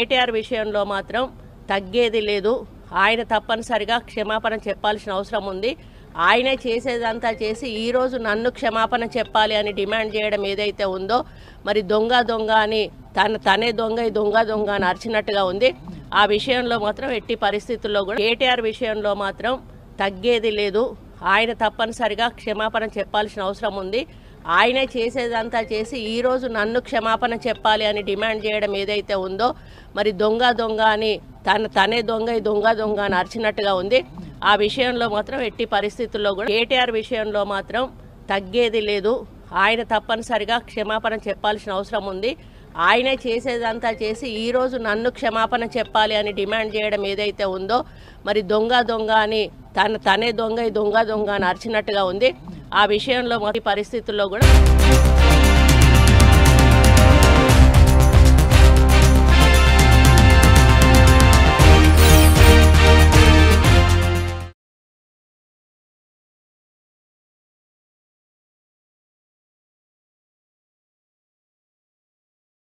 కేటీఆర్ విషయంలో మాత్రం తగ్గేది లేదు ఆయన తప్పనిసరిగా క్షమాపణ చెప్పాల్సిన అవసరం ఉంది ఆయనే చేసేదంతా చేసి ఈ రోజు నన్ను క్షమాపణ చెప్పాలి అని డిమాండ్ చేయడం ఏదైతే ఉందో మరి దొంగ దొంగ అని తన తనే దొంగ ఈ దొంగ దొంగ అని అరిచినట్టుగా ఉంది ఆ విషయంలో మాత్రం ఎట్టి పరిస్థితుల్లో కూడా కేటీఆర్ విషయంలో మాత్రం తగ్గేది లేదు ఆయన తప్పనిసరిగా క్షమాపణ చెప్పాల్సిన అవసరం ఉంది ఆయనే చేసేదంతా చేసి ఈ రోజు నన్ను క్షమాపణ చెప్పాలి అని డిమాండ్ చేయడం ఏదైతే ఉందో మరి దొంగ దొంగ అని తన తనే దొంగ ఈ దొంగ దొంగ అని అరిచినట్టుగా ఉంది ఆ విషయంలో మాత్రం ఎట్టి పరిస్థితుల్లో కూడా కేటీఆర్ విషయంలో మాత్రం తగ్గేది లేదు ఆయన తప్పనిసరిగా క్షమాపణ చెప్పాల్సిన అవసరం ఉంది ఆయనే చేసేదంతా చేసి ఈ రోజు నన్ను క్షమాపణ చెప్పాలి అని డిమాండ్ చేయడం ఏదైతే ఉందో మరి దొంగ దొంగ అని తన తనే దొంగ ఈ దొంగ దొంగ అని అరిచినట్టుగా ఉంది ఆ విషయంలో మొదటి పరిస్థితుల్లో కూడా